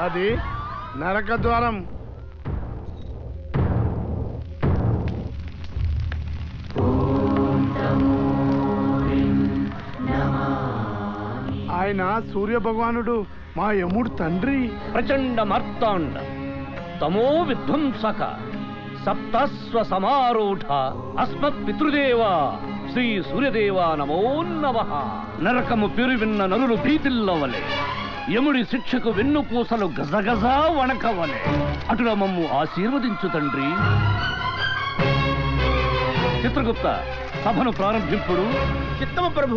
అది నరక ద్వారం ఆయన సూర్య భగవానుడు మా యముడు తండ్రి ప్రచండ మార్తాండ తమో విధ్వంసక సప్తస్వ సమారూఢ అస్మత్ పితృదేవా శ్రీ సూర్యదేవా నమో నమ నరకము పేరు విన్న నరులు భీతిల్లవలే యముడి శిక్షకు వెన్నుపూసలు గజగజ వణకవలే అటుల మమ్ము ఆశీర్వదించు తండ్రి చిత్రగుప్త సభను ప్రారంభింపుడు చిత్తమ ప్రభు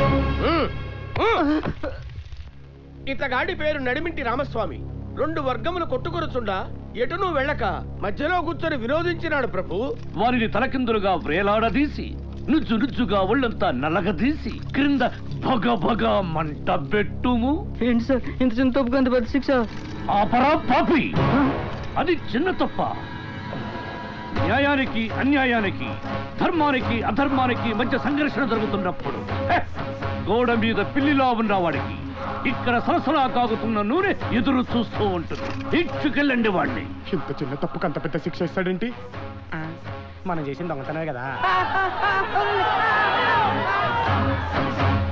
ఇతగాడి పేరు నడిమింటి రామస్వామి రెండు వర్గములు కొట్టుకొరుచుండా ఎటునూ వెళ్ళక మధ్యలో కూర్చొని విరోధించినాడు ప్రభు వారిని తలకిందులుగా వ్రేలాడదీసి నుజ్జు నుజ్జుగా ఒళ్ళంతా నలగదీసి క్రింద భగ భగ మంట పెట్టుము ఏంటి సార్ ఇంత చిన్న తప్పుకు అంత పెద్ద శిక్ష ఆపరా పాపి అది చిన్న తప్ప న్యాయానికి అన్యాయానికి ధర్మానికి అధర్మానికి మధ్య సంఘర్షణ జరుగుతున్నప్పుడు హె, గోడ మీద పిల్లిలా ఉన్నవాడికి ఇక్కడ సరసలా కాగుతున్న నూనె ఎదురు చూస్తూ ఉంటుంది ఇచ్చుకెళ్ళండి వాడిని ఇంత చిన్న తప్పుకు అంత పెద్ద శిక్ష ఇస్తాడేంటి మనం చేసిన దొంగతనమే కదా